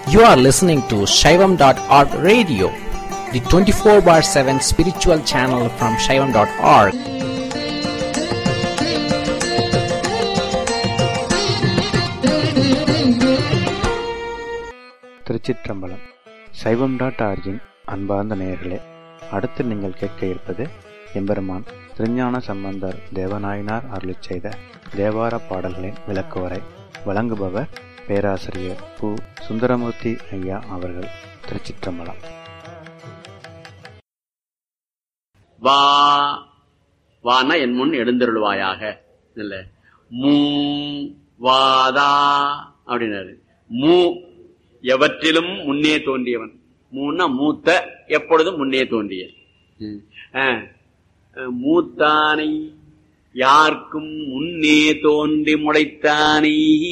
You are listening to Shaivam.org radio, the 24 bar 7 spiritual channel from Shaivam.org. திருச்சிற்றம்பலம் சைவம் dot origin அன்பார்ந்த நேயர்களே அடுத்து நீங்கள் கேட்க இருப்பது எம்பெருமான் திருஞான சம்பந்தர் தேவநாயனார் அருளிச் செய்த தேவார பாடல்களின் விளக்குவரை வழங்குபவர் பேராசிரியர் பு சுந்தரமூர்த்தி ஐயா அவர்கள் திருச்சிற்றம்பலம் வா வானா என் முன் எழுந்தருள்வாயாக இல்ல மூ வாதா அப்படின்னாரு மூ எவற்றிலும் முன்னே தோன்றியவன் மூன்னா மூத்த எப்பொழுதும் முன்னே தோன்றிய ம். ஆ. அஹ், மூத்தானை யாருக்கும் முன்னே தோன்றி முளைத்தானை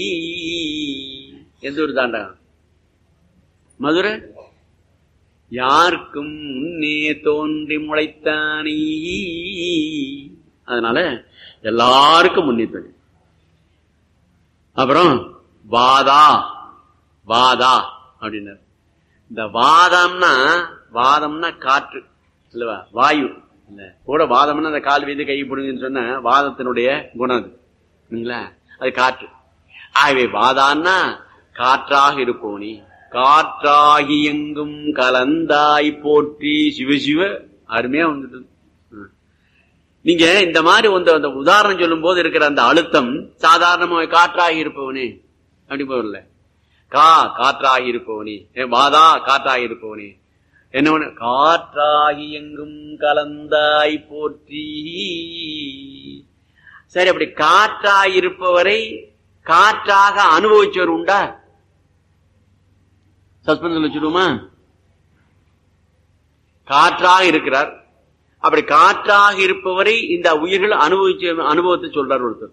எந்த ஊர் தாண்டா மதுரை யாருக்கும் முன்னே தோன்றி முளைத்தானே அதனால எல்லாருக்கும் முன்னே தோன்றி அப்புறம் வாதா வாதா அப்படின்னாரு இந்த வாதம்னா வாதம்னா காற்று இல்லவா வாயு இல்ல கூட வாதம்னா அந்த கால் வீது கை பிடுங்கன்னு சொன்ன வாதத்தினுடைய குணம் அது இல்லைங்களா அது காற்று ஆகவே வாதான்னா காற்றாக இருப்போனி காற்றாகி எங்கும் கலந்தாய் போற்றி சிவசிவ அருமையா வந்துட்டு ம். நீங்க இந்த மாதிரி வந்து அந்த உதாரணம் சொல்லும் போது இருக்கிற அந்த அழுத்தம் சாதாரணமாக காற்றாகி இருப்பவனே அப்படி போகல கா காற்றாகி இருப்பவனே ஏ, வாதா காற்றாகி இருப்பவனே என்ன ஒண்ணு? காற்றாகி எங்கும் கலந்தாய் போற்றி சரி அப்படி காற்றாய் இருப்பவரை காற்றாக அனுபவிச்சவர் உண்டா சஸ்பென்ஸ் வச்சுடுமா காற்றாக இருக்கிறார் அப்படி காற்றாக இருப்பவரை இந்த உயிர்கள் அனுபவிச்ச அனுபவத்தை சொல்றார் ஒருத்தர்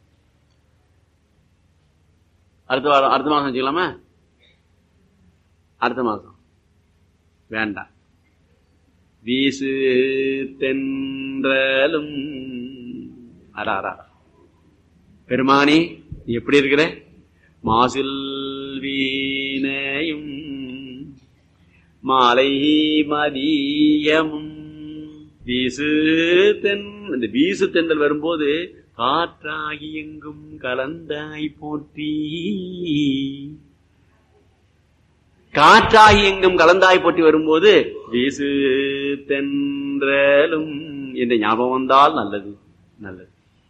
அடுத்த வாரம் அடுத்த மாசம் வச்சுக்கலாமா அடுத்த மாசம் வேண்டாம் வீசு தென்றலும் அரா அரா பெருமானி நீ எப்படி இருக்கிற மாசில் வீணையும் மாலை மதியமும் வீசு தென் இந்த வீசு தென்றல் வரும்போது காற்றாகி எங்கும் கலந்தாய் போற்றி காற்றாகி எங்கும் கலந்தாய் போற்றி வரும்போது வீசு தென்றலும் என்ற ஞாபகம் வந்தால் நல்லது நல்லது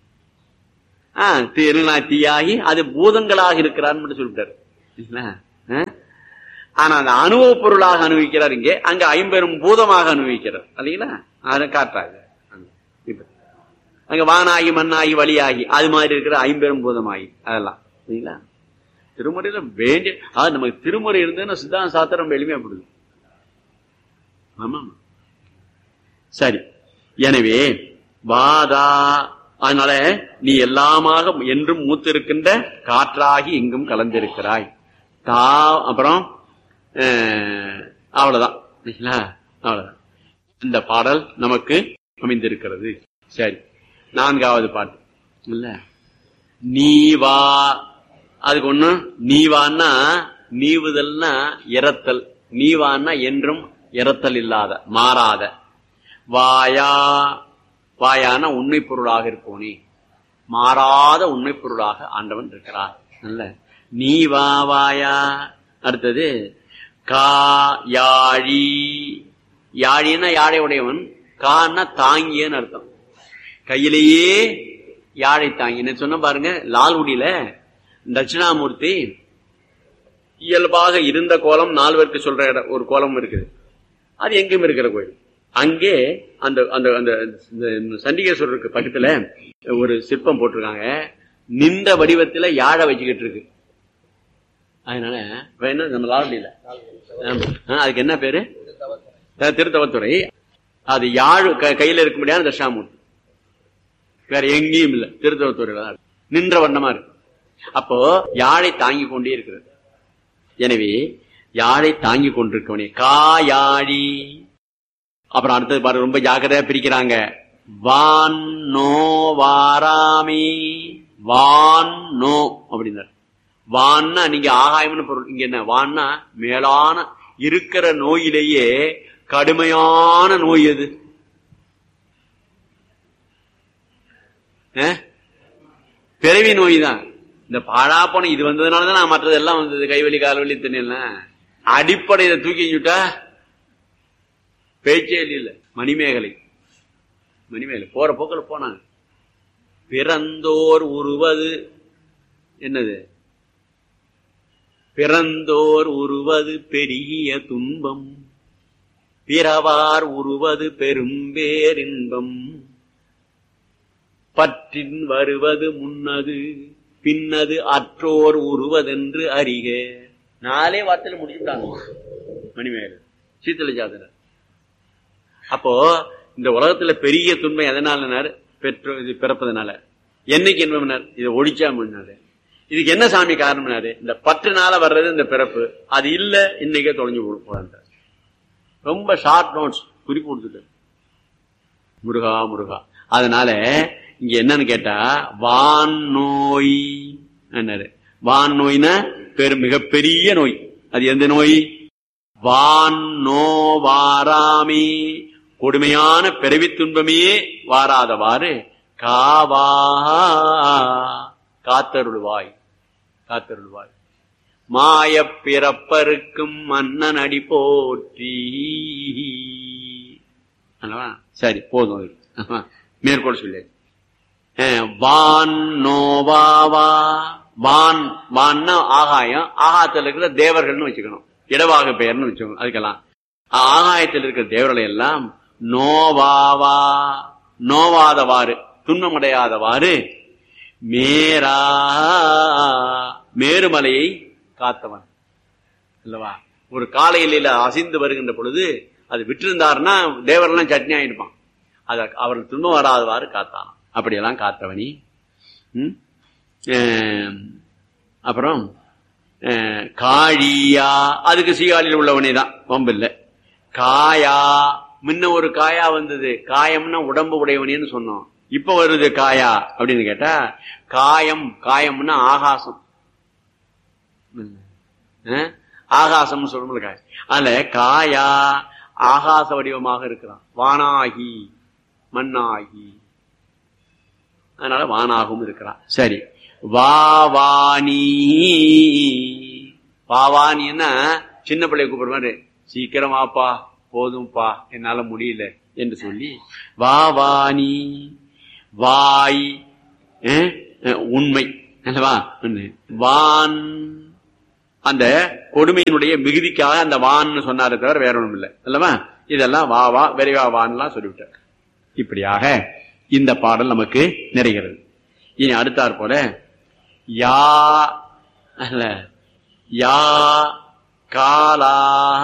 ஆஹ் திருநாட்டியாகி அது பூதங்களாக இருக்கிறான்னு மட்டும் சொல்லிட்டாரு இல்லைங்களா? ஆ? ஆனா அந்த அனுபவ பொருளாக அனுபவிக்கிறார் இங்கே அங்க ஐம்பெரும் பூதமாக அனுபவிக்கிறார் இல்லைங்களா அதை காட்டுறாங்க இப்ப அங்க வானாகி மண்ணாகி வழியாகி அது மாதிரி இருக்கிற ஐம்பெரும் பூதமாகி அதெல்லாம் சரிங்களா திருமுறையில வேண்டிய அது நமக்கு திருமுறை இருந்ததுன்னா சித்தாந்த சாத்திரம் ரொம்ப எளிமையாப்படுது ஆமா ஆமா. சரி எனவே வாதா அதனால நீ எல்லாமாக என்றும் மூத்திருக்கின்ற காற்றாகி எங்கும் கலந்திருக்கிறாய் தா அப்புறம் அஹ், அவ்வளவுதான் சரிங்களா? அவ்வளவுதான் இந்த பாடல் நமக்கு அமைந்திருக்கிறது சரி நான்காவது பாட்டு இல்ல நீ வா அதுக்கு ஒண்ணு நீவான்னா நீவுதல்னா இறத்தல் நீவான்னா என்றும் இறத்தல் இல்லாத மாறாத வாயா வாயான உண்மை பொருளாக இருப்போனே மாறாத உண்மை பொருளாக ஆண்டவன் இருக்கிறார் நல்ல நீ வா வாயா அடுத்தது கா யாழி யாழின்னா யாழை உடையவன் கான்னா தாங்கியன்னு அர்த்தம் கையிலேயே யாழை தாங்கின சொன்ன பாருங்க லால்குடியில தட்சிணாமூர்த்தி இயல்பாக இருந்த கோலம் நால்வருக்கு சொல்ற இடம் ஒரு கோலம் இருக்குது அது எங்கேயும் இருக்கிற கோயில் அங்கே அந்த அந்த அந்த இந்த சண்டிகேஸ்வரருக்கு பக்கத்துல ஒரு சிற்பம் போட்டிருக்காங்க நின்ற வடிவத்துல யாழை வச்சுக்கிட்டு இருக்கு அதனால இப்ப என்ன நம்ம லால்குடியில ஆமா. ஆ, அதுக்கு என்ன பேரு அஹ், திருத்தவத்துறை அது யாழ் க- கையில இருக்க முடியாத தட்சிணாமூர்த்தி வேற எங்கேயும் இல்ல திருத்தவத்துறையில தான் இருக்கு. நின்ற வண்ணமா இருக்கு அப்போ யாழை தாங்கி கொண்டே இருக்கிறது எனவே யாழை தாங்கி கொண்டிருக்கவனே காயாழி அப்புறம் அடுத்தது பாரு ரொம்ப ஜாக்கிரதையா பிரிக்கிறாங்க வான் நோ வாராமி வான் நோ அப்படின்னாரு வான்னா நீங்க ஆகாயம்னு பொருள் இங்க என்ன வான்னா மேலான இருக்கிற நோயிலேயே கடுமையான நோய் எது அஹ்? பிறவி நோய் தான் இந்த பாழாப்போன இது வந்ததுனால தான் நான் மற்றதெல்லாம் வந்தது கைவலி கால்வலி தண்ணியெல்லாம் அடிப்படையில தூக்கி சுட்டா பேச்சே இல்ல மணிமேகலை மணிமேகலை போற போக்கில் போனாங்க பிறந்தோர் உருவது என்னது பிறந்தோர் உருவது பெரிய துன்பம் பிறவார் உருவது பெரும்பேரின்பம் பற்றின் வருவது முன்னது பின்னது அற்றோர் உருவதென்று அறிக நாலே வார்த்தையில முடிச்சுட்டாங்க மணிமேகலை சீத்தல ஜாதகர் அப்போ இந்த உலகத்துல பெரிய துன்பம் எதனால பெற்றோ இது பிறப்பதனால என்னைக்கு என்பவனார் இதை ஒழிச்சா முன்னாரு இதுக்கு என்ன சாமி காரணம்னாரு இந்த பற்றுனால வர்றது இந்த பிறப்பு அது இல்ல இன்னைக்கே தொலைஞ்சு போறாங்க ரொம்ப ஷார்ட் நோட்ஸ் குறிப்பு கொடுத்துட்டு முருகா முருகா அதனால இங்க என்னன்னு கேட்டா வான் நோய் என்னாரு வான் நோய்னா பெரு மிகப்பெரிய நோய் அது எந்த நோய் வான் நோ வாராமே கொடுமையான பிறவி துன்பமே வாராதவாறு காவா காத்தருள்வாய் காத்தருள்வாய் மாயப் பிறப்பருக்கும் மன்னன் அடி போற்றி அல்லவா? சரி போதும் அது. ஆமா. மேற்கோள் சொல்லு அஹ், வான் நோவாவா வான் வான்னா ஆகாயம் ஆகாயத்தில் இருக்கிற தேவர்கள்னு வச்சுக்கணும் இடவாக பெயர்னு வச்சுக்கணும் அதுக்கெல்லாம் ஆகாயத்தில் இருக்கிற தேவர்களை எல்லாம் நோவாவா நோவாதவாறு துன்பமடையாதவாறு மேரா மேருமலையை காத்தவன் அல்லவா ஒரு காலையில அசைந்து வருகின்ற பொழுது அது விட்டிருந்தாருன்னா தேவரெல்லாம் சட்னி ஆயிடுப்பான் அத அவர்கள் துன்பம் வராதவாறு காத்தான் அப்படியெல்லாம் காத்தவனி ம்? அஹ், அப்புறம் அஹ், காழியா அதுக்கு சீகாழியில் உள்ளவனே தான் வம்பில்ல காயா முன்ன ஒரு காயா வந்தது காயம்னா உடம்பு உடையவனேன்னு சொன்னோம் இப்ப வருது காயா அப்படின்னு கேட்டா காயம் காயம்னா ஆகாசம் அஹ்? ஆகாசம்னு சொல்லும்போது காய் அதுல காயா ஆகாச வடிவமாக இருக்கிறான் வானாகி மண்ணாகி அதனால வானாகவும் இருக்கிறான் சரி வாவானி வாவானின்னா சின்ன பிள்ளைய கூப்பிடுற மாதிரி சீக்கிரம் வாப்பா போதும்பா என்னால முடியல என்று சொல்லி வாவானி வாய் அஹ், அஹ், உண்மை அல்லவா ஒண்ணு. வான் அந்த கொடுமையினுடைய மிகுதிக்காக அந்த வான்னு சொன்னாரே தவிர வேற ஒண்ணும் இல்லை அல்லவா இதெல்லாம் வா வா விரைவா வான்லாம் சொல்லிவிட்டார் இப்படியாக இந்த பாடல் நமக்கு நிறைகிறது இனி அடுத்தாற் போல யா அல்ல யா காலா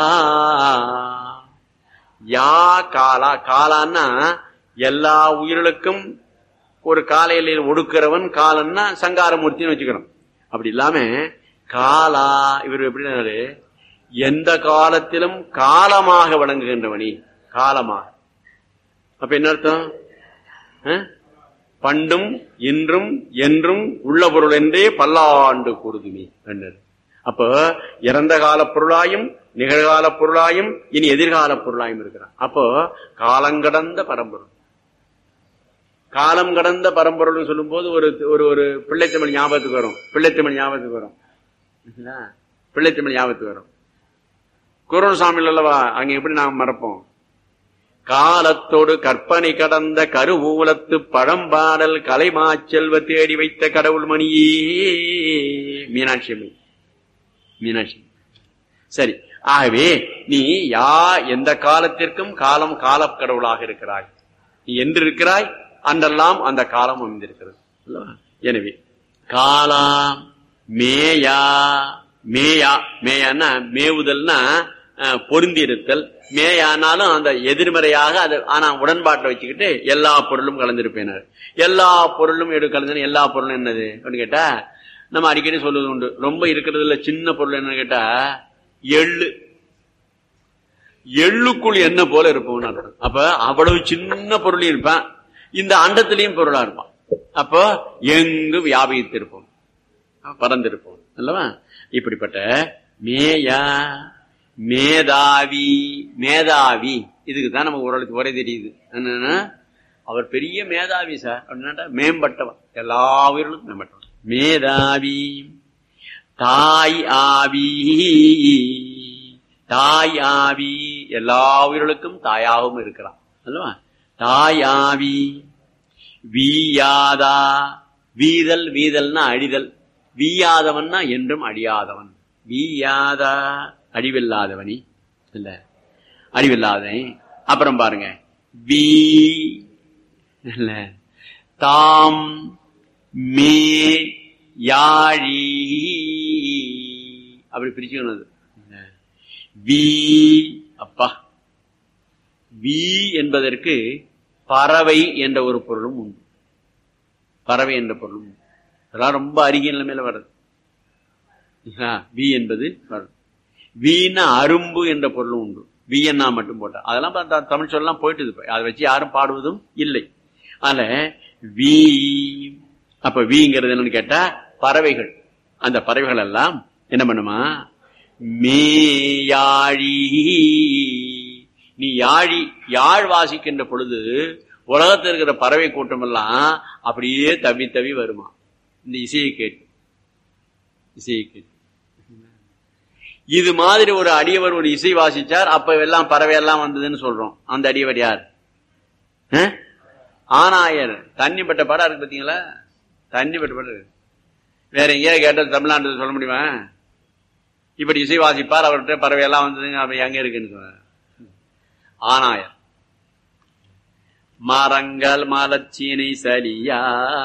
யா காலா காலான்னா எல்லா உயிர்களுக்கும் ஒரு காலையில ஒடுக்கிறவன் காலன்னா சங்காரமூர்த்தின்னு வச்சுக்கிறோம் அப்படி இல்லாம காலா இவர் எப்படின்னாரு எந்த காலத்திலும் காலமாக விளங்குகின்றவனி காலமாக அப்ப என்ன அர்த்தம் அஹ்? பண்டும் இன்றும் என்றும் உள்ள பொருள் என்றே பல்லாண்டு கூறுதுமே என்றது அப்ப இறந்த கால பொருளாயும் நிகழ்கால பொருளாயும் இனி எதிர்கால பொருளாயும் இருக்கிறான் அப்போ காலங்கடந்த பரம்பொருள் காலம் கடந்த பரம்பொருள் சொல்லும் போது ஒரு ஒரு ஒரு பிள்ளைத்தமிழ் ஞாபகத்துக்கு வரும் பிள்ளைத்தமிழ் ஞாபகத்துக்கு வரும் இல்லைங்களா? பிள்ளைத்தமிழ் ஞாபகத்துக்கு வரும் குருசாமி அல்லவா அங்க எப்படி நாம் மறப்போம் காலத்தோடு கற்பனை கடந்த கருவூலத்து பழம்பாடல் கலைமாச்செல்வ தேடி வைத்த கடவுள் மணியே மீனாட்சி அம்மை மீனாட்சி சரி ஆகவே நீ யா எந்த காலத்திற்கும் காலம் காலக் கடவுளாக இருக்கிறாய் நீ என்று இருக்கிறாய் அன்றெல்லாம் அந்த காலம் அமைந்திருக்கிறது அல்லவா? எனவே காலாம் மேயா மேயா மேயான்னா மேவுதல்னா அஹ், பொருந்தி இருத்தல் மேயானாலும் அந்த எதிர்மறையாக அது ஆனா உடன்பாட்டை வச்சுக்கிட்டு எல்லா பொருளும் கலந்திருப்பேனார் எல்லா பொருளும் எடு கலந்து எல்லா பொருளும் என்னது அப்படின்னு கேட்டா நம்ம அடிக்கடி சொல்லுவது உண்டு ரொம்ப இருக்கிறதுல சின்ன பொருள் என்னன்னு கேட்டா எள்ளு எள்ளுக்குள் என்ன போல இருப்போம்னு அர்த்தம். அப்ப அவ்வளவு சின்ன பொருளையும் இருப்பான் இந்த அண்டத்திலையும் பொருளா இருப்பான் அப்போ எங்கு வியாபித்திருப்போம் பறந்திருப்போம் அல்லவா இப்படிப்பட்ட மேயா மேதாவி மேதாவி இதுக்கு தான் நமக்கு ஓரளவுக்கு ஒரே தெரியுது என்னன்னா அவர் பெரிய மேதாவி சார் அப்படின்னா மேம்பட்டவன் எல்லா உயிர்களுக்கும் மேம்பட்டவன் மேதாவி தாய் ஆவி தாய் ஆவி எல்லா உயிர்களுக்கும் தாயாகவும் இருக்கிறான் அல்லவா தாய் ஆவி வீயாதா வீதல் வீதல்னா அழிதல் வீயாதவன்னா என்றும் அழியாதவன் வீயாதா அழிவில்லாதவனி இல்ல அழிவில்லாதவன் அப்புறம் பாருங்க வீ இல்ல தாம் மே யாழி அப்படி பிரிச்சுக்கணும் அது. வி அப்பா வி என்பதற்கு பறவை என்ற ஒரு பொருளும் உண்டு பறவை என்ற பொருளும் உண்டு அதெல்லாம் ரொம்ப அருகிய நிலைமையில வருது ஆ, வி என்பது வரும் வீணா அரும்பு என்ற பொருளும் உண்டு வி என்ன மட்டும் போட்டா அதெல்லாம் பார்த்தா தமிழ் சொல்லலாம் போயிட்டு இப்ப. அதை வச்சு யாரும் பாடுவதும் இல்லை அதனால வி அப்ப வீங்கிறது என்னன்னு கேட்டா பறவைகள் அந்த பறவைகள் எல்லாம் என்ன பண்ணுமா மேயாழி நீ யாழி யாழ் வாசிக்கின்ற பொழுது உலகத்தில் இருக்கிற பறவை கூட்டம் எல்லாம் அப்படியே தவி தவி வருமா இந்த இசையை கேட்டு இசையை கேட்டு இது மாதிரி ஒரு அடியவர் ஒரு இசை வாசிச்சார் அப்ப எல்லாம் பறவை எல்லாம் வந்ததுன்னு சொல்றோம் அந்த அடியவர் யார் அஹ்? ஆனாயர் தண்ணி பட்ட படம் இருக்கு பாத்தீங்களா தண்ணி பட்ட படம் இருக்கு. வேற எங்கேயாவது கேட்டது தமிழ்நாட்டில் சொல்ல முடியுமா இப்படி இசை வாசிப்பார் அவர்கிட்ட பறவை எல்லாம் வந்ததுங்க அப்ப எங்க இருக்குன்னு சொன்னார் ஆனாயர் மரங்கள் மலச்சீனை சலியா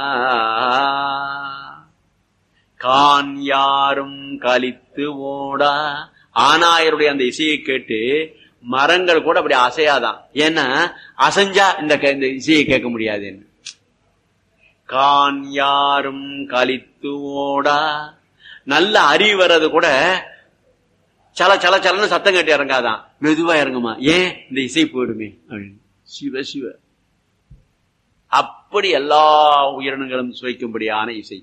கான் யாரும் கலித்து ஓடா ஆனாயருடைய அந்த இசையை கேட்டு மரங்கள் கூட அப்படி அசையாதான் ஏன்னா அசைஞ்சா இந்த கே- இந்த இசையை கேட்க முடியாதுன்னு கான் யாரும் கலித்து ஓடா நல்ல அறிவு வர்றது கூட சல சல சலன்னு சத்தம் கட்டி இறங்காதான் மெதுவா இறங்குமா ஏன் இந்த இசை போயிடுமே அப்படின்னு சிவ சிவ அப்படி எல்லா உயிரினங்களும் சுவைக்கும்படியான இசை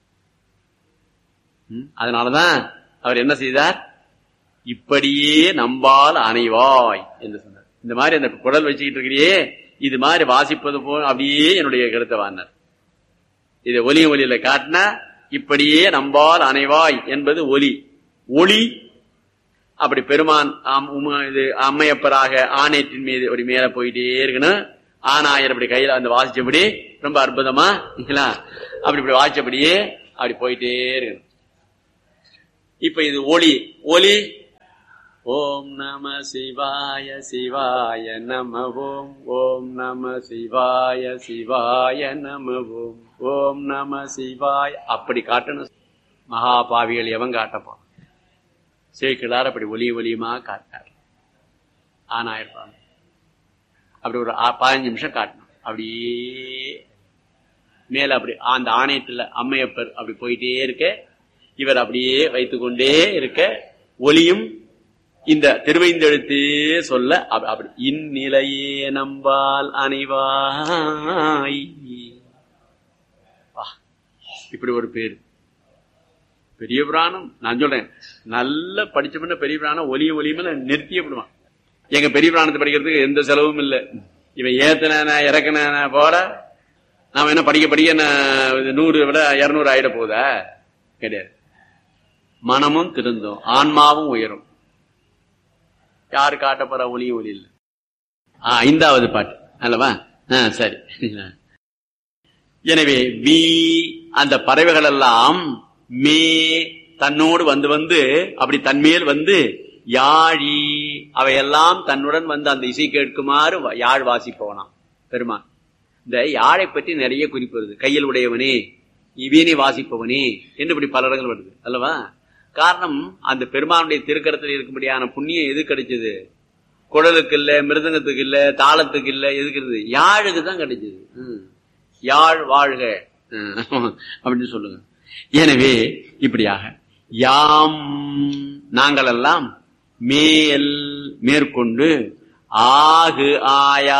ம், அதனாலதான் அவர் என்ன செய்தார் இப்படியே நம்பால் அணைவாய் என்று சொன்னார் இந்த மாதிரி அந்த குடல் வச்சுக்கிட்டு இருக்கிறியே இது மாதிரி வாசிப்பது போல் அப்படியே என்னுடைய கருத்தை வாங்கினார் இதை ஒலி ஒலியில காட்டினா இப்படியே நம்பால் அணைவாய் என்பது ஒலி ஒளி அப்படி பெருமான் ஆம், உம- இது அம்மையப்பராக ஆணையத்தின் மீது ஒரு மேல போயிட்டே இருக்கணும் ஆனாயர் அப்படி கையில அந்த வாசிச்சபடி ரொம்ப அற்புதமா இல்லைங்களா? அப்படி இப்படி வாசிச்சபடியே அப்படி போயிட்டே இருக்கணும் இப்ப இது ஒளி ஒலி ஓம் நம சிவாய சிவாய நம ஓம் ஓம் நம சிவாய சிவாய நம ஓம் ஓம் நம சிவாய அப்படி காட்டணும் மகா பாவிகள் எவன் காட்டப்போ சேக்கிழார் அப்படி ஒலி ஒலியுமா காட்டார் ஆனாயிருப்பாங்க அப்படி ஒரு ஆ- பதினஞ்சு நிமிஷம் காட்டணும் அப்படியே மேல அப்படி அந்த ஆணையத்துல அம்மையப்பர் அப்படி போயிட்டே இருக்க இவர் அப்படியே வைத்துக்கொண்டே இருக்க ஒலியும் இந்த திருவைந்தெழுத்தே சொல்ல அப்ப- அப்படி இந்நிலையே நம்பால் அணைவாய் வா, இப்படி ஒரு பேர் பெரிய புராணம் நான் சொல்றேன் நல்ல படிச்ச பண்ண பெரிய புராணம் ஒலியும் ஒலியுமே நிறுத்தியே விடுவான் எங்க பெரிய புராணத்தை படிக்கிறதுக்கு எந்த செலவும் இல்லை இவன் ஏத்தன இறக்குன போல நாம என்ன படிக்க படிக்க என்ன இது நூறு விட இருநூறு ஆயிட போதா கிடையாது மனமும் திருந்தும் ஆன்மாவும் உயரும் யாரு காட்ட போற ஒளியும் ஒளி இல்லை ஆ, ஐந்தாவது பாட்டு அல்லவா ஆ, சரி எனவே வி அந்த பறவைகள் எல்லாம் மே தன்னோடு வந்து வந்து அப்படி தன்மேல் வந்து யாழி அவையெல்லாம் தன்னுடன் வந்து அந்த இசை கேட்குமாறு வ- யாழ் வாசிப்பவனாம் பெருமான் இந்த யாழை பற்றி நிறைய குறிப்பு வருது கையில் உடையவனே வீணை வாசிப்பவனே என்று இப்படி பல இடங்கள் வருது அல்லவா காரணம் அந்த பெருமானுடைய திருக்கரத்தில் இருக்கும்படியான புண்ணியம் எது கிடைச்சது குடலுக்கு இல்ல மிருதங்கத்துக்கு இல்ல தாளத்துக்கு இல்ல எதுக்கு இருந்தது யாழுக்கு தான் கிடைச்சது ம். யாழ் வாழ்க ம். அப்படின்னு சொல்லுங்க எனவே இப்படியாக யாம் நாங்கள் எல்லாம் மேல் மேற்கொண்டு ஆகு ஆயா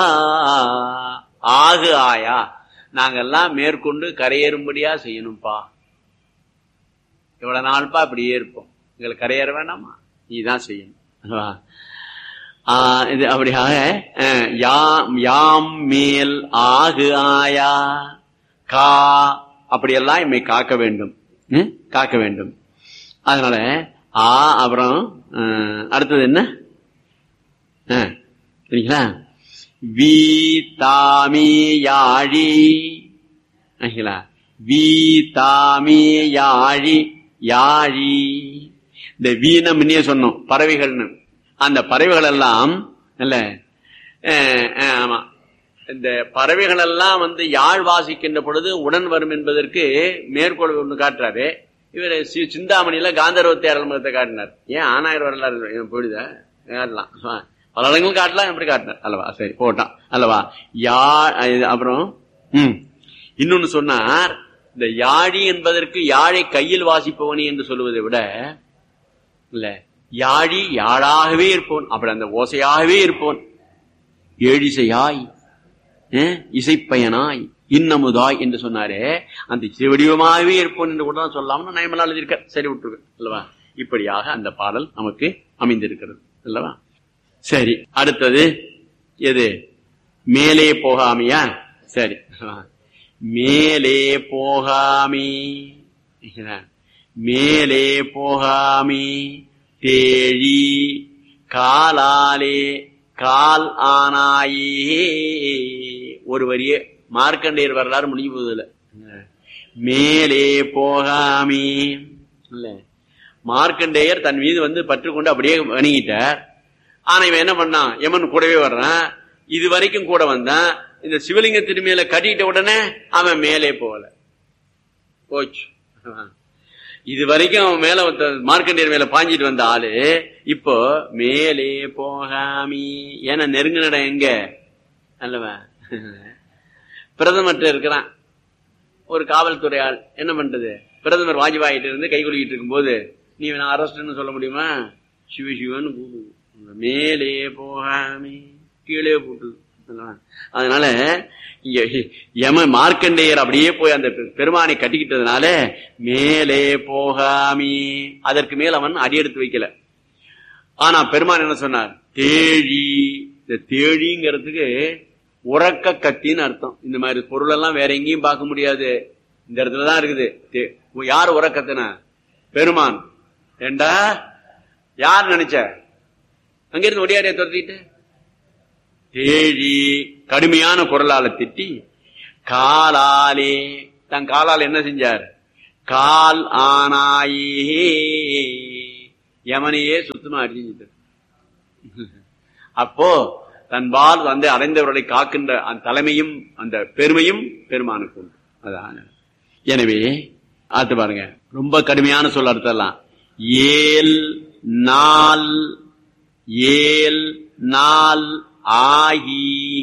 ஆகு ஆயா நாங்கெல்லாம் மேற்கொண்டு கரையேறும்படியா செய்யணும்பா இவ்வளவு நாள்பா அப்படியே இருப்போம் எங்களுக்கு கரையேற வேண்டாமா நீ தான் செய்யணும் அல்லவா? ஆஹ் இது அப்படியாக அஹ், யாம் யாம் மேல் ஆகு ஆயா கா அப்படியெல்லாம் எம்மை காக்க வேண்டும் ம்? காக்க வேண்டும் அதனால ஆ அப்புறம் அஹ், அடுத்தது என்ன அஹ், சரிங்களா வி தாமி யாழி சரிங்களா வி தாமி யாழி யாழி இந்த வீண முன்னே சொன்னோம் பறவைகள்னு அந்த பறவைகள் எல்லாம் இல்ல அஹ், அஹ், ஆமா இந்த பறவைகள் எல்லாம் வந்து யாழ் வாசிக்கின்ற பொழுது உடன் வரும் என்பதற்கு மேற்கோள் ஒண்ணு காட்டுறாரு இவர் சிந்தாமணியில காந்தர்வத்தை அரண்மகத்தை காட்டினார் ஏன் ஆனாயிரம் வரலாறு ஏன் போயிடுதா காட்டலாம் ஆ, பல இடங்கள் காட்டலாம் எப்படி காட்டினார் அல்லவா சரி போட்டான் அல்லவா யா இது அப்புறம் ம் இன்னொன்னு சொன்னார் இந்த யாழி என்பதற்கு யாழை கையில் வாசிப்பவனி என்று சொல்லுவதை விட இல்ல யாழி யாழாகவே இருப்போன் அப்படி அந்த ஓசையாகவே இருப்போன் ஏழிசையாய் அஹ், இசைப்பயனாய் இன்னமுதாய் என்று சொன்னாரே அந்த சிவடிவமாகவே இருப்போன் என்று கூட தான் சொல்லாமல் நயமலா எழுதியிருக்க சரி விட்டுருக்க அல்லவா இப்படியாக அந்த பாடல் நமக்கு அமைந்திருக்கிறது அல்லவா சரி அடுத்தது எது மேலே போகாமியா சரி மேலே போகாமி மேலே போகாமி தேழி காலாலே கால் ஆனாயே ஒரு வரிய மார்க்கண்டேயர் வரலாறு முடிஞ்சு போகுதுல மேலே போகாமி இல்ல மார்க்கண்டேயர் தன் மீது வந்து பற்று கொண்டு அப்படியே வணங்கிட்டார் ஆனா இவன் என்ன பண்ணான் யமன் கூடவே வர்றான் இது வரைக்கும் கூட வந்தான் இந்த சிவலிங்க திருமையில கட்டிட்ட உடனே அவன் மேலே போகல போச்சு இது வரைக்கும் அவன் மேல ஒருத்த- மார்க்கண்டேயர் மேல பாஞ்சிட்டு வந்த ஆளு இப்போ மேலே போகாமி ஏன்னா நெருங்கின இடம் எங்க அல்லவா பிரதமர்கிட்ட இருக்கிறான் ஒரு காவல்துறை ஆள் என்ன பண்றது பிரதமர் வாஜ்பாயிட்ட இருந்து கை குலுக்கிட்டு இருக்கும்போது நீ நான் அரெஸ்ட்னு சொல்ல முடியுமா சிவ சிவன்னு கூடு மேலே போகாமே கீழே போட்டு அதனால இங்க யம மார்க்கண்டேயர் அப்படியே போய் அந்த பெ- பெருமானை கட்டிக்கிட்டதுனால மேலே போகாமி அதற்கு மேல் அவன் அடி எடுத்து வைக்கல ஆனா பெருமான் என்ன சொன்னார் தேழி இந்த தேழிங்கிறதுக்கு உறக்க கத்தின்னு அர்த்தம் இந்த மாதிரி பொருள் எல்லாம் வேற எங்கேயும் பார்க்க முடியாது இந்த இடத்துலதான் இருக்குது தே- யார் உறக்கத்தின பெருமான் ஏண்டா யார் நினைச்ச அங்கிருந்து ஒடியாரிய துரத்திட்டு தேழி கடுமையான குரலால திட்டி காலாலே தன் காலால் என்ன செஞ்சார் கால் ஆனாயே யமனையே சுத்தமா அடிஞ்சிட்டார் அப்போ தன்பால் வந்து அடைந்தவர்களை காக்கின்ற அந்த தலைமையும் அந்த பெருமையும் பெருமானுக்கு உண்டு அதான் எனவே ஆத்து பாருங்க ரொம்ப கடுமையான சொல்ல அர்த்தம்லாம் ஏல் நாள் ஏல் நாள் ஆகி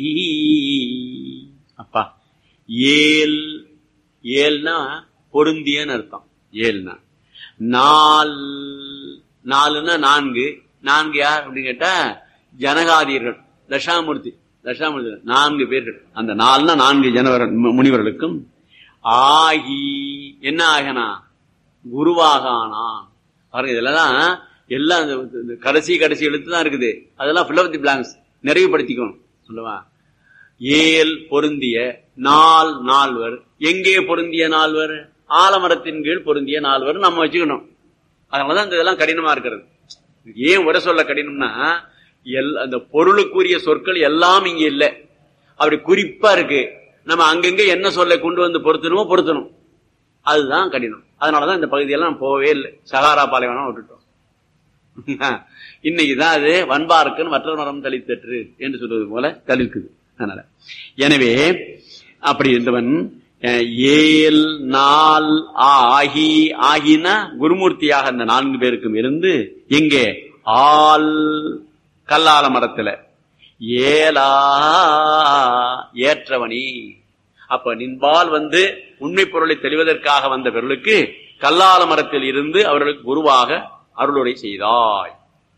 அப்பா ஏல் ஏல்னா பொருந்தியன்னு அர்த்தம் ஏல்னா நால் நாலுன்னா நான்கு நான்கு யார் அப்படின்னு கேட்டா ஜனகாதியர்கள் தசாமூர்த்தி தசாமூர்த்தி நான்கு பேர்கள் அந்த நாலுனா நான்கு ஜனவர் மு- முனிவர்களுக்கும் ஆகி என்ன ஆகனா குருவாக ஆனான் பாருங்க இதெல்லாம் எல்லாம் இந்த- இந்த கடைசி கடைசி எழுத்து தான் இருக்குது அதெல்லாம் fill up the blanks நிறைவுபடுத்திக்கணும் சொல்லவா ஏல் பொருந்திய நால் நால்வர் எங்கே பொருந்திய நால்வர் ஆலமரத்தின் கீழ் பொருந்திய நால்வர் நம்ம வச்சுக்கணும் அதனாலதான் இந்த இதெல்லாம் கடினமா இருக்கிறது ஏன் உரை சொல்ல கடினம்னா எல் அந்த பொருளுக்குரிய சொற்கள் எல்லாம் இங்க இல்லை அப்படி குறிப்பா இருக்கு நம்ம அங்கங்க என்ன சொல்ல கொண்டு வந்து பொருத்தணுமோ பொருத்தணும் அதுதான் கடினம் அதனாலதான் இந்த பகுதியெல்லாம் நம்ம போகவே இல்லை சகாரா பாலைவனம் விட்டுட்டோம் இன்னைக்குதான் அது வன்பார்க்குன்னு மற்றொரு மரம் தளித்தற்று என்று சொல்வது போல தளிர்க்குது அதனால எனவே அப்படி இருந்தவன் அஹ், ஏல் நாள் ஆகி ஆகினா குருமூர்த்தியாக அந்த நான்கு பேருக்கும் இருந்து எங்கே ஆல் கல்லால மரத்துல ஏலா ஏற்றவனி அப்ப நின்பால் வந்து உண்மை பொருளை தெளிவதற்காக வந்த பொருளுக்கு கல்லால மரத்தில் இருந்து அவர்களுக்கு குருவாக அருளுரை செய்தாய்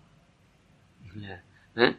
அஹ்?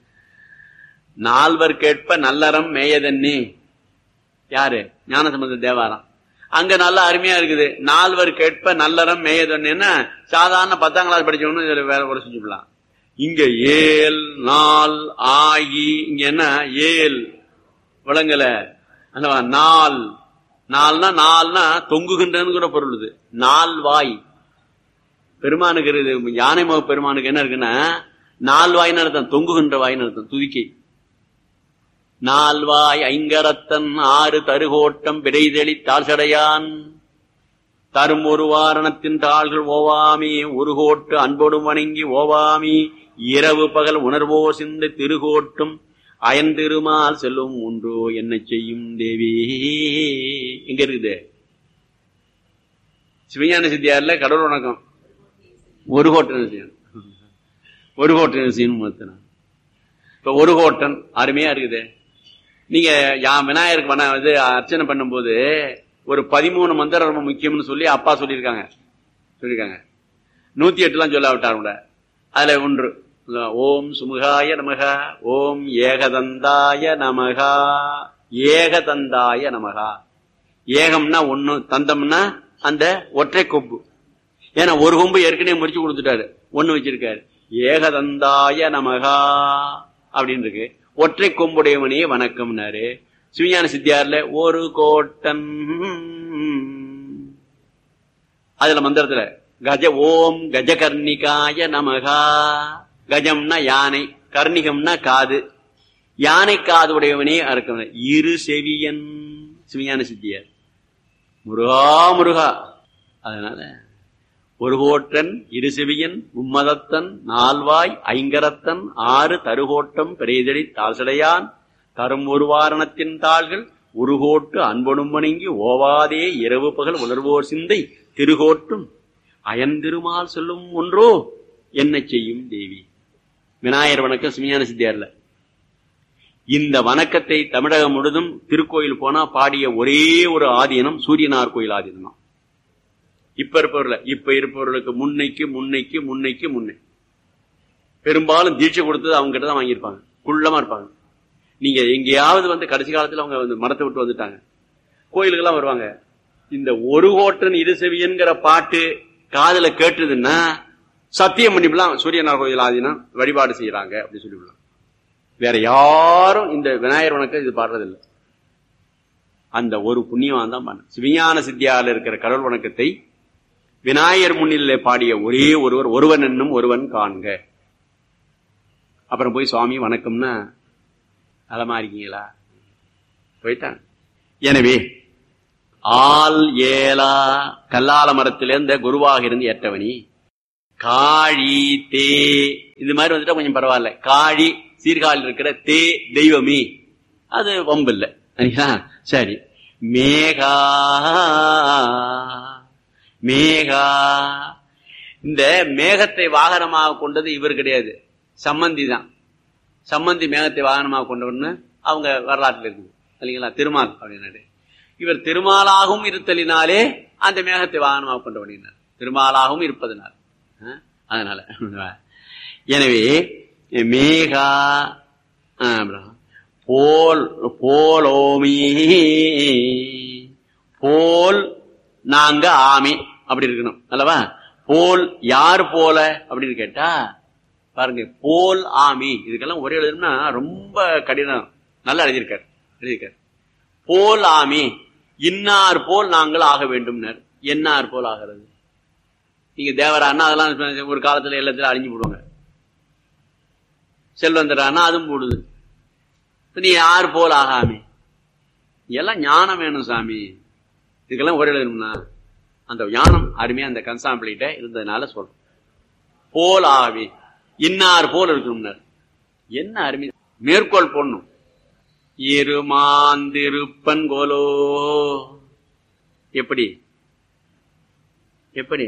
நால்வர் கேட்ப நல்லறம் மேயதன்னி யாரு ஞானசம்பந்த தேவாரம் அங்க நல்லா அருமையா இருக்குது நால்வர் கேட்ப நல்லறம் மேயதொன்னு சாதாரண பத்தாம் கிளாஸ் படிச்சவனு இதுல வேற ஒரு செஞ்சுக்கலாம் இங்க ஏல் நாள் ஆகி இங்க என்ன ஏல் விளங்கல அல்லவா நாள் நாள்னா நாள்னா தொங்குகின்றன்னு கூட பொருள் இது நாள் வாய் பெருமானுக்கு இது யானை முக பெருமானுக்கு என்ன இருக்குன்னா நால் வாய்னு அர்த்தம் தொங்குகின்ற வாய்னு அர்த்தம் துதிக்கை நால்வாய் ஐங்கரத்தன் ஆறு தருகோட்டம் பிடைதெளி தாழ்சடையான் தரும் ஒரு வாரணத்தின் தாள்கள் ஓவாமி ஒரு கோட்டு அன்போடும் வணங்கி ஓவாமி இரவு பகல் உணர்வோ சிந்த திருகோட்டும் அயன் திருமால் செல்லும் ஒன்றோ என்ன செய்யும் தேவி எங்க இருக்குது சிவஞான சித்தியார்ல கடவுள் வணக்கம் ஒரு கோட்டன் செய்யணும் ஒரு கோட்டன் செய்யணும் இப்ப ஒரு கோட்டன் அருமையா இருக்குது நீங்க யா விநாயகருக்கு வன இது அர்ச்சனை பண்ணும்போது ஒரு பதிமூணு மந்திரம் ரொம்ப முக்கியம்னு சொல்லி அப்பா சொல்லியிருக்காங்க சொல்லியிருக்காங்க நூத்தி எட்டுலாம் சொல்ல விட்டார் கூட அதுல ஒன்று ஓம் சுமுகாய நமகா ஓம் ஏகதந்தாய நமகா ஏகதந்தாய நமகா ஏகம்னா ஒண்ணு தந்தம்னா அந்த ஒற்றை கொம்பு ஏன்னா ஒரு கொம்பு ஏற்கனவே முடிச்சு கொடுத்துட்டாரு ஒண்ணு வச்சிருக்காரு ஏகதந்தாய நமகா அப்படின்னு இருக்கு ஒற்றை கொம்புடையவனே வணக்கம்னாரு சிவஞான சித்தியார்ல ஒரு கோட்டன் அதுல மந்திரத்துல கஜ ஓம் கஜகர்ணிகாய நமகா கஜம்னா யானை கர்ணிகம்னா காது யானை காது உடையவனே அறுக்கம் இரு செவியன் சிவஞான சித்தியார் முருகா முருகா அதனால ஒரு கோட்டன் இரு செவியன் மும்மதத்தன் நால்வாய் ஐங்கரத்தன் ஆறு தருகோட்டம் பெரியதடி தாசடையான் தரும் ஒரு வாரணத்தின் தாள்கள் உருகோட்டு அன்பொடும் வணங்கி ஓவாதே இரவு பகல் உணர்வோர் சிந்தை திருகோட்டும் அயந்திருமால் சொல்லும் ஒன்றோ என்ன செய்யும் தேவி விநாயகர் வணக்கம் சிமியான சித்தியார்ல இந்த வணக்கத்தை தமிழகம் முழுதும் திருக்கோயில் போனா பாடிய ஒரே ஒரு ஆதீனம் சூரியனார் கோயில் ஆதீனம் தான் இப்ப இருப்பவர்ல இப்ப இருப்பவர்களுக்கு முன்னைக்கு முன்னைக்கு முன்னைக்கு முன்னை பெரும்பாலும் தீட்சை கொடுத்தது அவங்க கிட்ட தான் வாங்கியிருப்பாங்க குள்ளமா இருப்பாங்க நீங்க எங்கேயாவது வந்து கடைசி காலத்துல அவங்க வந்து மரத்தை விட்டு வந்துட்டாங்க கோயிலுக்கெல்லாம் வருவாங்க இந்த ஒரு கோட்டன் இருசெவியன்கிற பாட்டு காதுல கேட்டதுன்னா சத்தியம் பண்ணிவிடலாம் சூரியனார் கோயில் ஆதினா வழிபாடு செய்யறாங்க அப்படி சொல்லிவிடலாம் வேற யாரும் இந்த விநாயகர் வணக்கம் இது பாடுறதில்லை அந்த ஒரு புண்ணியவான் தான் பண்ண சிவிஞான சித்தியால இருக்கிற கடவுள் வணக்கத்தை விநாயகர் முன்னிலே பாடிய ஒரே ஒருவர் ஒருவன் என்னும் ஒருவன் காண்க அப்புறம் போய் சுவாமி வணக்கம்னா நலமா இருக்கீங்களா போயிட்டான் எனவே ஆள் ஏலா கல்லால மரத்திலிருந்த குருவாக இருந்து ஏற்றவனி காழி தே இது மாதிரி வந்துட்டா கொஞ்சம் பரவாயில்ல காழி சீர்காழில் இருக்கிற தே தெய்வமே அது வம்பு இல்லை சரி மேகா மேகா இந்த மேகத்தை வாகனமாக கொண்டது இவர் கிடையாது சம்மந்தி தான் சம்மந்தி மேகத்தை வாகனமாக கொண்டவர்னு அவங்க வரலாற்றில் இருக்குது இல்லைங்களா திருமால் அப்படின்னாரு இவர் திருமாலாகவும் இருத்தலினாலே அந்த மேகத்தை வாகனமாக கொண்டவனார் திருமாலாகவும் இருப்பதனால் அதனால எனவே மேகா போல் போலோமி போல் நாங்க ஆமி அப்படி இருக்கணும் அல்லவா போல் யார் போல அப்படின்னு கேட்டா பாருங்க போல் ஆமி இதுக்கெல்லாம் ஒரே எழுதணும்னா ரொம்ப கடினம் நல்லா எழுதியிருக்காரு எழுதியிருக்காரு போல் ஆமி இன்னார் போல் நாங்கள் ஆக வேண்டும்னர் என்னார் போல் ஆகிறது நீங்க தேவரானா அதெல்லாம் ஒரு காலத்துல எல்லாத்துல அழிஞ்சு போடுவாங்க செல்வந்தரானா அதுவும் போடுது நீ யார் போல் ஆகாமி எல்லாம் ஞானம் வேணும் சாமி இதுக்கெல்லாம் ஒரே எழுதணும்னா அந்த ஞானம் அருமையா அந்த கன்சாம்பிளிட்ட இருந்ததுனால சொல்றோம் போல் ஆவி இன்னார் போல் இருக்கணும்னார் என்ன அருமை மேற்கோள் போடணும் இருமாந்திருப்பன் கோலோ எப்படி எப்படி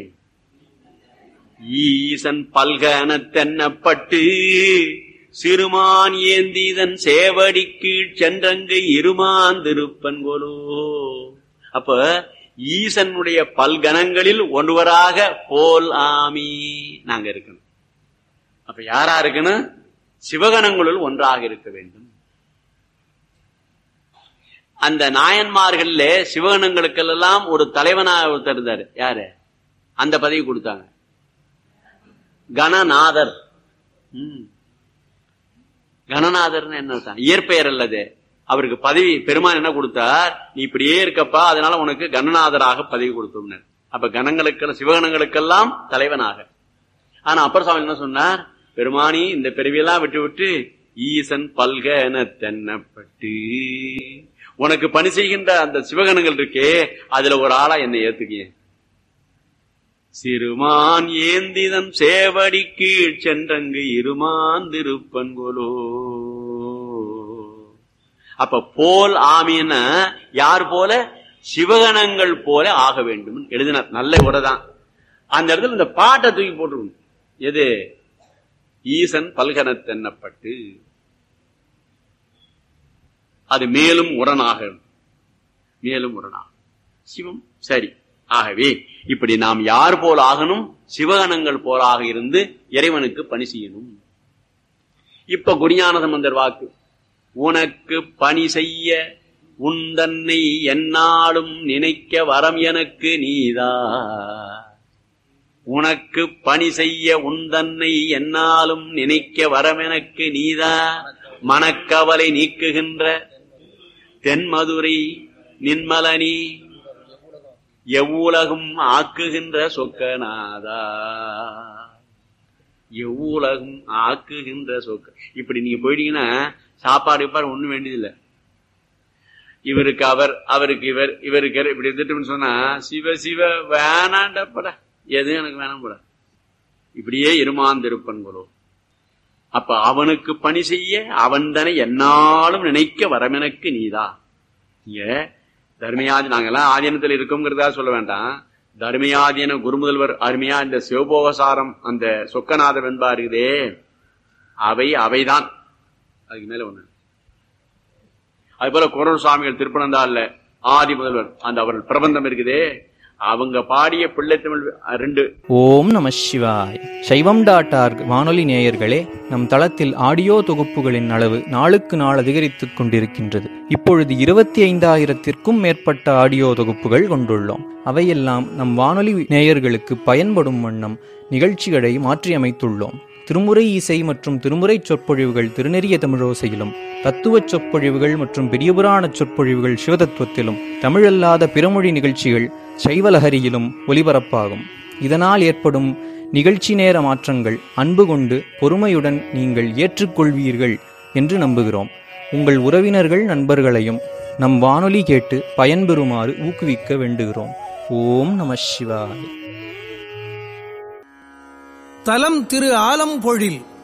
ஈசன் பல்கன தென்னப்பட்டு சிறுமான் ஏந்திதன் சேவடி கீழ் சென்றங்கு இருமாந்திருப்பன் கோலோ அப்ப ஈசனுடைய பல்கணங்களில் ஒருவராக போல் ஆமி நாங்க இருக்கணும் அப்ப யாரா இருக்கணும் சிவகணங்களுள் ஒன்றாக இருக்க வேண்டும் அந்த நாயன்மார்கள்ல சிவகணங்களுக்கெல்லாம் ஒரு தலைவனாக ஒருத்தர் இருந்தாரு யாரு அந்த பதவி கொடுத்தாங்க கணநாதர் ம். கணநாதர்னு என்ன அர்த்தம்? இயற்பெயர் அல்லது அவருக்கு பதவி பெருமான் என்ன கொடுத்தார் நீ இப்படியே இருக்கப்பா அதனால உனக்கு கணநாதராக பதவி கொடுத்தோம்னார் அப்ப கணங்களுக்கெல்லாம் சிவகணங்களுக்கெல்லாம் தலைவனாக ஆனா அப்பர் சுவாமி என்ன சொன்னார் பெருமானி இந்த பிறவியெல்லாம் விட்டு விட்டு ஈசன் பல்கன தென்னப்பட்டு உனக்கு பணி செய்கின்ற அந்த சிவகணங்கள் இருக்கே அதுல ஒரு ஆளா என்னை ஏத்துக்கிய சிறுமான் ஏந்திதன் சேவடி கீழ் சென்றங்கு இருமான் திருப்பன்கொலோ அப்ப போல் ஆமியன யார் போல சிவகணங்கள் போல ஆக வேண்டும் எழுதினார் நல்ல உரைதான் அந்த இடத்துல இந்த பாட்டை தூக்கி போட்டுருக்கணும் எது ஈசன் பல்கனத்தென்னப்பட்டு அது மேலும் உரனாக மேலும் உரனாக சிவம் சரி ஆகவே இப்படி நாம் யார் போல ஆகணும் சிவகணங்கள் போலாக இருந்து இறைவனுக்கு பணி செய்யணும் இப்ப குருஞான சம்பந்தர் வாக்கு உனக்கு பணி செய்ய உந்தன்னை என்னாலும் நினைக்க வரம் எனக்கு நீதா உனக்கு பணி செய்ய உந்தன்னை என்னாலும் நினைக்க வரம் எனக்கு நீதா மனக்கவலை நீக்குகின்ற தென்மதுரை நின்மலனி எவ்வுலகும் ஆக்குகின்ற சொக்கநாதா எவ்வுலகும் ஆக்குகின்ற சொக்க இப்படி நீங்க போயிட்டீங்கன்னா சாப்பாடு பாரு ஒண்ணும் வேண்டியதில்லை இவருக்கு அவர் அவருக்கு இவர் இவருக்கு இவர் இப்படி இருந்துட்டு சொன்னா சிவ சிவ வேணாண்டப்படா எதுவும் எனக்கு வேணாம் போட இப்படியே இருமாந்திருப்பன்களோ அப்ப அவனுக்கு பணி செய்ய அவன் தானே என்னாலும் நினைக்க வரமெனக்கு நீதா இங்க தர்மயாதி நாங்கெல்லாம் ஆதீனத்தில் இருக்கோங்கிறதா சொல்ல வேண்டாம் தர்மயாதீன குருமுதல்வர் அருமையா இந்த சிவபோகசாரம் அந்த சொக்கநாத வெண்பா இருக்குதே அவை அவைதான் அதுக்கு மேல ஒண்ணு அது போல குரல் சுவாமிகள் திருப்பனந்தாள்ல ஆதி முதல்வர் அந்த அவர்கள் பிரபந்தம் இருக்குதே அவங்க பாடிய பிள்ளைத்தமிழ் ரெண்டு ஓம் நம சிவாய் சைவம் டாட் ஆர்க் வானொலி நேயர்களே நம் தளத்தில் ஆடியோ தொகுப்புகளின் அளவு நாளுக்கு நாள் அதிகரித்துக் கொண்டிருக்கின்றது இப்பொழுது இருபத்தி ஐந்தாயிரத்திற்கும் மேற்பட்ட ஆடியோ தொகுப்புகள் கொண்டுள்ளோம் அவையெல்லாம் நம் வானொலி நேயர்களுக்கு பயன்படும் வண்ணம் நிகழ்ச்சிகளை மாற்றியமைத்துள்ளோம் திருமுறை இசை மற்றும் திருமுறை சொற்பொழிவுகள் திருநெறிய தமிழோசையிலும் தத்துவச் சொற்பொழிவுகள் மற்றும் பெரியபுராண சொற்பொழிவுகள் சிவதத்துவத்திலும் தமிழல்லாத பிறமொழி நிகழ்ச்சிகள் சைவலஹரியிலும் ஒலிபரப்பாகும் இதனால் ஏற்படும் நிகழ்ச்சி நேர மாற்றங்கள் அன்பு கொண்டு பொறுமையுடன் நீங்கள் ஏற்றுக்கொள்வீர்கள் என்று நம்புகிறோம் உங்கள் உறவினர்கள் நண்பர்களையும் நம் வானொலி கேட்டு பயன்பெறுமாறு ஊக்குவிக்க வேண்டுகிறோம் ஓம் நம சிவாய் தலம் திரு ஆலம்பொழில்